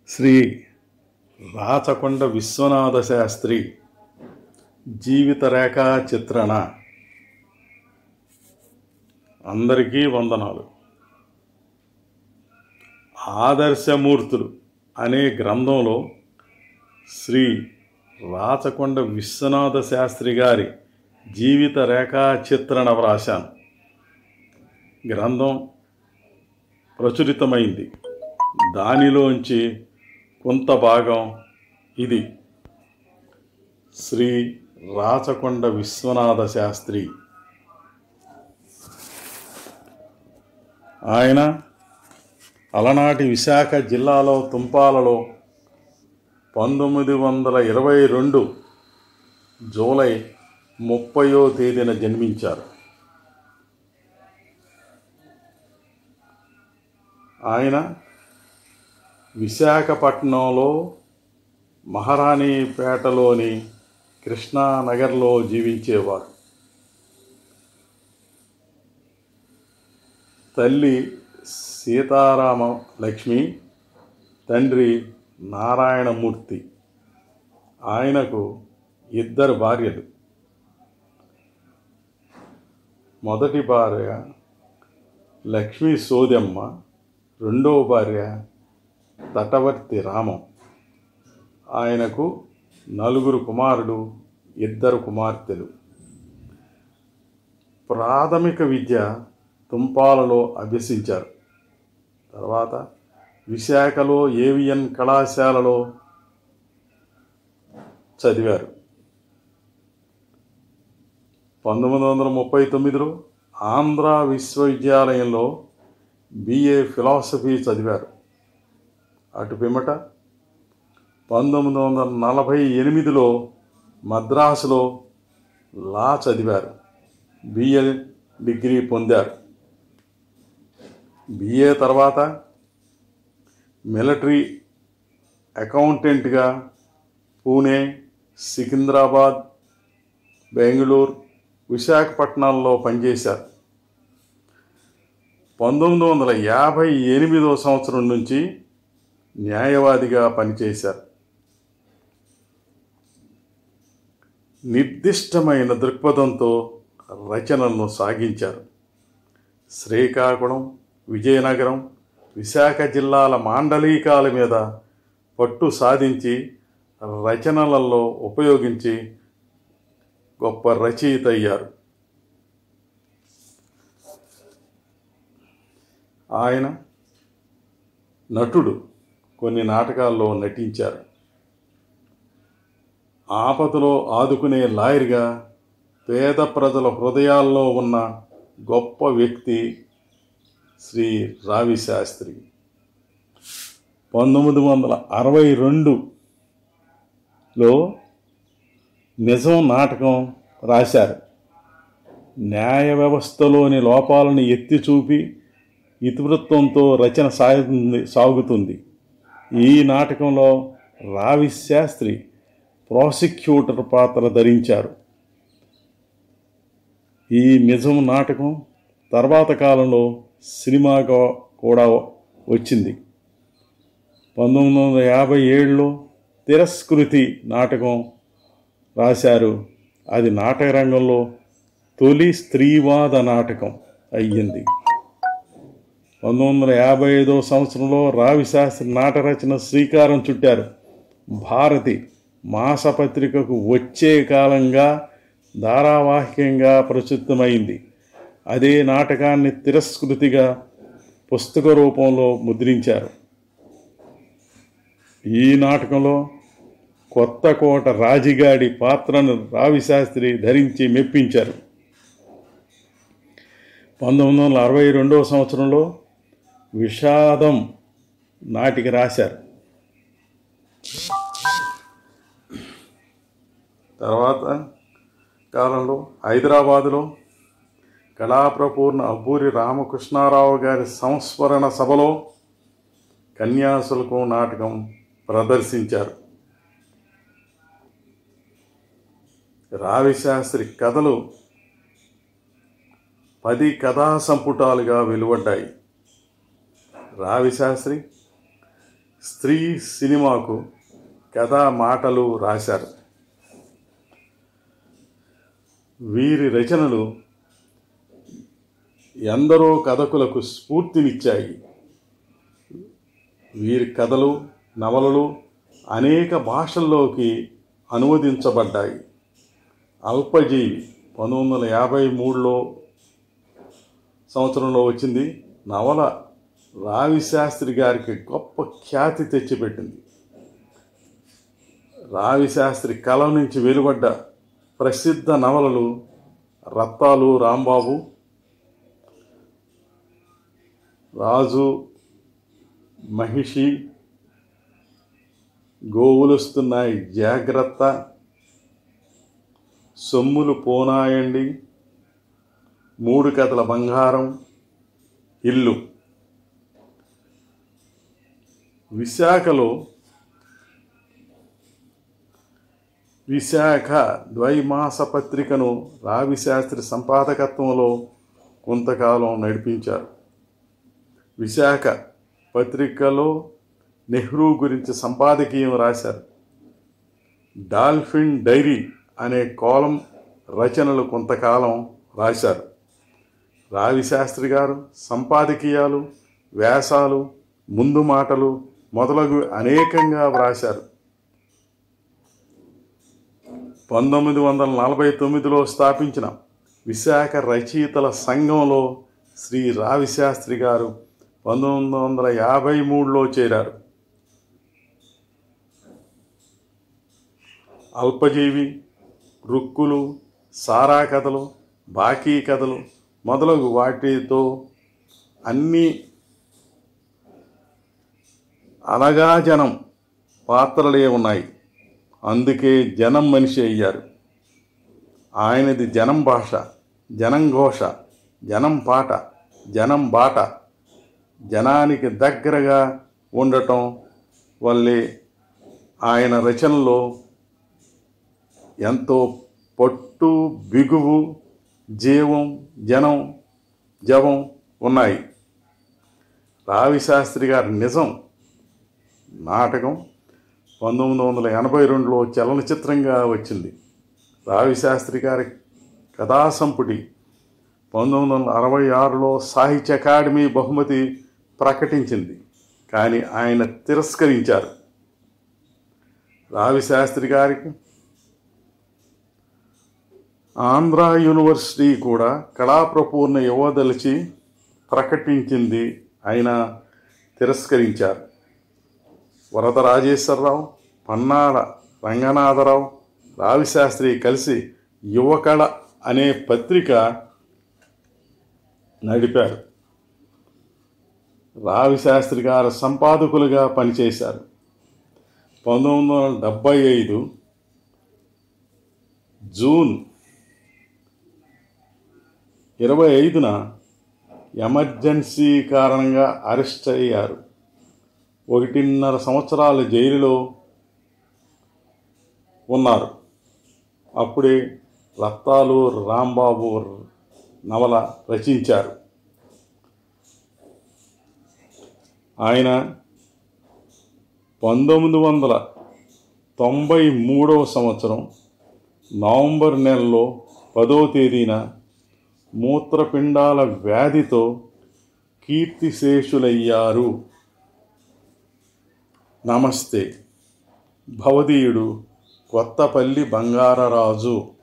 శ్రీ రాచకొండ విశ్వనాథ శాస్త్రి జీవిత రేఖా చిత్రణ అందరికీ వందనాలు ఆదర్శమూర్తులు అనే గ్రంథంలో శ్రీ రాచకొండ విశ్వనాథ శాస్త్రి గారి జీవిత రేఖా చిత్రణ వ్రాశాను గ్రంథం ప్రచురితమైంది దానిలోంచి కొంత భాగం ఇది శ్రీ రాచకొండ విశ్వనాథ శాస్త్రి ఆయన అలనాటి విశాఖ జిల్లాలో తుంపాలలో పంతొమ్మిది వందల ఇరవై రెండు జూలై ముప్పయో తేదీన జన్మించారు ఆయన విశాఖపట్నంలో మహారాణిపేటలోని కృష్ణానగర్లో జీవించేవారు తల్లి సీతారామ లక్ష్మి తండ్రి నారాయణమూర్తి ఆయనకు ఇద్దరు భార్యలు మొదటి భార్య లక్ష్మీ సోదెమ్మ రెండవ భార్య తటవర్తి రామం ఆయనకు నలుగురు కుమారుడు ఇద్దరు కుమార్తెలు ప్రాథమిక విద్య తుంపాలలో అభ్యసించారు తర్వాత విశాఖలో ఏవిఎన్ కళాశాలలో చదివారు పంతొమ్మిది వందల ముప్పై తొమ్మిదిలో ఆంధ్ర విశ్వవిద్యాలయంలో బిఏ ఫిలాసఫీ చదివారు అటు పిమ్మట పంతొమ్మిది వందల నలభై ఎనిమిదిలో మద్రాసులో లా చదివారు బిఏ డిగ్రీ పొందారు బిఏ తర్వాత మిలిటరీ అకౌంటెంట్గా పూణే సికింద్రాబాద్ బెంగళూరు విశాఖపట్నాల్లో పనిచేశారు పంతొమ్మిది వందల యాభై ఎనిమిదో సంవత్సరం నుంచి న్యాయవాదిగా పనిచేశారు నిర్దిష్టమైన దృక్పథంతో రచనలను సాగించారు శ్రీకాకుళం విజయనగరం విశాఖ జిల్లాల మాండలికాల మీద పట్టు సాధించి రచనలలో ఉపయోగించి గొప్ప రచయిత అయ్యారు ఆయన నటుడు కొన్ని నాటకాల్లో నటించారు ఆపదలో ఆదుకునే లాయర్గా పేద ప్రజల హృదయాల్లో ఉన్న గొప్ప వ్యక్తి శ్రీ రావి శాస్త్రి పంతొమ్మిది వందల అరవై రెండులో నిజం నాటకం రాశారు న్యాయ వ్యవస్థలోని లోపాలను ఎత్తి చూపి ఇతివృత్తంతో రచన సాగుతుంది సాగుతుంది ఈ నాటకంలో రావి శాస్త్రి ప్రాసిక్యూటర్ పాత్ర ధరించారు ఈ నిజం నాటకం తర్వాత కాలంలో సినిమాగా కూడా వచ్చింది పంతొమ్మిది వందల యాభై ఏడులో తిరస్కృతి నాటకం రాశారు అది నాటక రంగంలో తొలి స్త్రీవాద నాటకం అయ్యింది పంతొమ్మిది వందల యాభై ఐదో సంవత్సరంలో రావి శాస్త్రి నాట రచన శ్రీకారం చుట్టారు భారతి మాసపత్రికకు వచ్చే కాలంగా ధారావాహికంగా ప్రచురితమైంది అదే నాటకాన్ని తిరస్కృతిగా పుస్తక రూపంలో ముద్రించారు ఈ నాటకంలో కొత్త కోట రాజిగాడి పాత్రను రావిశాస్త్రి ధరించి మెప్పించారు పంతొమ్మిది వందల అరవై రెండవ సంవత్సరంలో విషాదం నాటిక రాశారు తర్వాత కాలంలో హైదరాబాదులో కళాప్రపూర్ణ అబ్బూరి రామకృష్ణారావు గారి సంస్మరణ సభలో కన్యాశుల్కం నాటకం ప్రదర్శించారు రావిశాస్త్రి కథలు పది కథా సంపుటాలుగా వెలువడ్డాయి రావిశాస్త్రి స్త్రీ సినిమాకు కథా మాటలు రాశారు వీరి రచనలు ఎందరో కథకులకు స్ఫూర్తినిచ్చాయి వీరి కథలు నవలలు అనేక భాషల్లోకి అనువదించబడ్డాయి అల్పజీవి పంతొమ్మిది వందల యాభై మూడులో సంవత్సరంలో వచ్చింది నవల రావిశాస్త్రి గారికి గొప్ప ఖ్యాతి తెచ్చిపెట్టింది రావిశాస్త్రి కళ నుంచి వెలువడ్డ ప్రసిద్ధ నవలలు రత్తాలు రాంబాబు రాజు మహిషి గోవులొస్తున్నాయి జాగ్రత్త సొమ్ములు పోనాయండి మూడు కథల బంగారం ఇల్లు విశాఖలో విశాఖ ద్వైమాస పత్రికను రావిశాస్త్రి సంపాదకత్వంలో కొంతకాలం నడిపించారు విశాఖ పత్రికలో నెహ్రూ గురించి సంపాదకీయం రాశారు డాల్ఫిన్ డైరీ అనే కోలం రచనలు కొంతకాలం రాశారు రావిశాస్త్రి గారు సంపాదకీయాలు వ్యాసాలు ముందు మాటలు మొదలగు అనేకంగా వ్రాశారు పంతొమ్మిది వందల నలభై తొమ్మిదిలో స్థాపించిన విశాఖ రచయితల సంఘంలో శ్రీ రావిశాస్త్రి గారు పంతొమ్మిది వందల యాభై మూడులో చేరారు అల్పజీవి రుక్కులు సారా కథలు బాకీ కథలు మొదలగు వాటితో అన్ని అనగా జనం పాత్రలే ఉన్నాయి అందుకే జనం మనిషి అయ్యారు ఆయనది జనం భాష జనం ఘోష జనం పాట జనం బాట జనానికి దగ్గరగా ఉండటం వల్లే ఆయన రచనలో ఎంతో పట్టు బిగువు జీవం జనం జవం ఉన్నాయి రావిశాస్త్రి గారి నిజం నాటకం పంతొమ్మిది వందల ఎనభై రెండులో చలనచిత్రంగా వచ్చింది రావిశాస్త్రి గారి కథాసంపుటి పంతొమ్మిది వందల అరవై ఆరులో సాహిత్య అకాడమీ బహుమతి ప్రకటించింది కానీ ఆయన తిరస్కరించారు రావిశాస్త్రి గారికి ఆంధ్ర యూనివర్సిటీ కూడా కళాప్రపూర్ణ ఇవ్వదలిచి ప్రకటించింది ఆయన తిరస్కరించారు వరద రాజేశ్వరరావు పన్నాల రంగనాథరావు రావిశాస్త్రి కలిసి యువకళ అనే పత్రిక నడిపారు రావిశాస్త్రి గారు సంపాదకులుగా పనిచేశారు పంతొమ్మిది వందల డెబ్భై ఐదు జూన్ ఇరవై ఐదున ఎమర్జెన్సీ కారణంగా అరెస్ట్ అయ్యారు ఒకటిన్నర సంవత్సరాలు జైలులో ఉన్నారు అప్పుడే రత్తాలు రాంబాబు నవల రచించారు ఆయన పంతొమ్మిది వందల తొంభై మూడవ సంవత్సరం నవంబర్ నెలలో పదో తేదీన మూత్రపిండాల వ్యాధితో కీర్తిశేషులయ్యారు నమస్తే భవదీయుడు కొత్తపల్లి బంగారరాజు